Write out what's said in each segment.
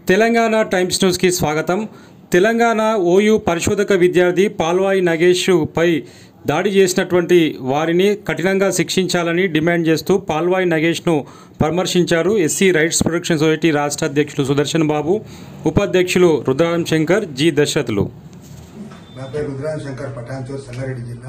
Telangana times న్యూస్కి స్వాగతం Telangana OU పరిశోధక విద్యార్థి పాల్వాయి నగేష్పై దాడి చేసినటువంటి వారిని కఠినంగా శిక్షించాలని డిమాండ్ చేస్తూ పాల్వాయి నగేష్ను పరామర్శించారు ఎస్సీ రైట్స్ ప్రొటెక్షన్ సొసైటీ రాష్ట్ర అధ్యక్షులు సుదర్శన్ బాబు ఉపాధ్యక్షులు రుద్రారం శంకర్ జి దశరథులు నా పేరు రుద్రాన్ శంకర్ పటాన్చోర్ సంగారెడ్డి జిల్లా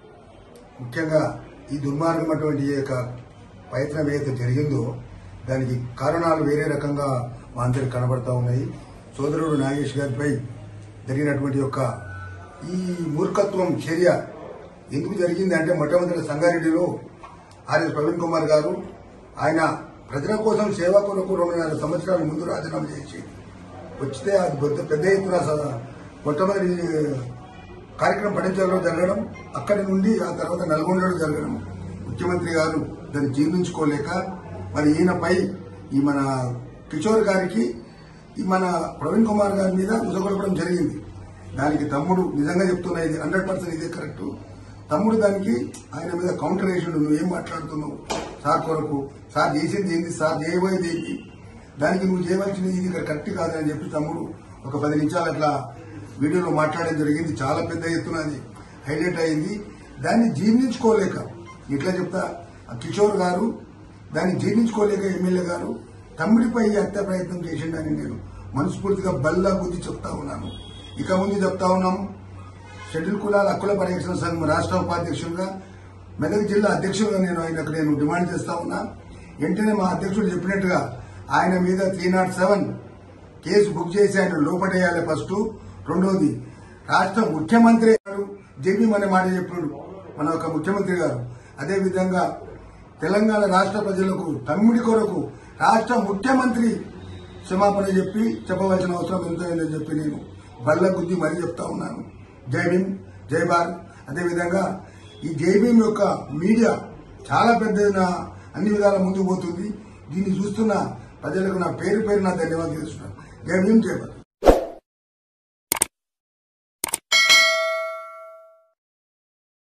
ముఖ్యంగా ఈ దుర్మార్గమైనటువంటి ఈ యొక్క ప్రయత్నం ఏదైతే జరిగిందో దానికి కారణాలు వేరే రకంగా మా అందరికి కనబడతా ఉన్నాయి సోదరుడు నాగేష్ గారిపై జరిగినటువంటి యొక్క ఈ మూర్ఖత్వం చర్య ఎందుకు జరిగింది అంటే మొట్టమొదటి సంగారెడ్డిలో ఆర్ఎస్ ప్రవీణ్ కుమార్ గారు ఆయన ప్రజల కోసం సేవ కొరకు రెండున్నర సంవత్సరాల ముందు రాజీనామా చేసి వచ్చితే అది పెద్ద పెద్ద ఎత్తున స- మొట్టమొదటి కార్యక్రమం పడించడంలో జరగడం అక్కడి నుండి ఆ తర్వాత నల్గొండలో జరగడం ముఖ్యమంత్రి గారు దాన్ని జీర్ణించుకోలేక మరి ఈయనపై ఈ మన కిషోర్ గారికి ఈ మన ప్రవీణ్ కుమార్ గారి మీద ఉసగొలపడం జరిగింది దానికి తమ్ముడు నిజంగా చెప్తున్నా ఇది హండ్రెడ్ పర్సెంట్ ఇదే కరెక్ట్ తమ్ముడు దానికి ఆయన మీద కౌంటర్ వేసిండు నువ్వు ఏం మాట్లాడుతున్నావు సార్ కొరకు సార్ చేసింది ఏంది సార్ చేయబోయేది ఏంటి దానికి నువ్వు చేయవలసింది ఇది ఇక్కడ కరెక్ట్ కాదని చెప్పి తమ్ముడు ఒక పది నిమిషాలు అట్లా వీడియోలో మాట్లాడడం జరిగింది చాలా పెద్ద ఎత్తున అది హైలైట్ అయింది దాన్ని జీర్ణించుకోలేక ఇట్లా చెప్తా ఆ కిషోర్ గారు దాన్ని జీర్ణించుకోలేక ఎమ్మెల్యే గారు తమ్ముడిపై హత్య ప్రయత్నం చేసిండని నేను మనస్ఫూర్తిగా బల్లా బుద్ధి చెప్తా ఉన్నాను ఇక ముందు చెప్తా ఉన్నాం షెడ్యూల్ కులాల హక్కుల పరిరక్షణ సంఘం రాష్ట్ర ఉపాధ్యక్షులుగా మెదక్ జిల్లా అధ్యక్షులుగా నేను ఆయనకు నేను డిమాండ్ చేస్తా ఉన్నా వెంటనే మా అధ్యక్షుడు చెప్పినట్టుగా ఆయన మీద three nought seven case book చేసి ఆయన లోపడేయాలి ఫస్ట్ రెండోది రాష్ట్ర ముఖ్యమంత్రి గారు జేబీ అనే మాట చెప్పాడు మన ఒక ముఖ్యమంత్రి గారు అదే విధంగా తెలంగాణ రాష్ట్ర ప్రజలకు తమ్ముడి కొరకు రాష్ట్ర ముఖ్యమంత్రి క్షమాపణ చెప్పి చెప్పవలసిన అవసరం ఎంతో ఉందని చెప్పి నేను బల్ల గుద్ది మరీ చెప్తా ఉన్నాను జై భీమ్ జై భారత్ అదేవిధంగా ఈ జై భీమ్ యొక్క మీడియా చాలా పెద్ద అన్ని విధాల ముందుకు పోతుంది దీన్ని చూస్తున్న ప్రజలకు నా పేరు పేరు నా ధన్యవాదాలు చేస్తున్నాను జై భీమ్ జై భారత్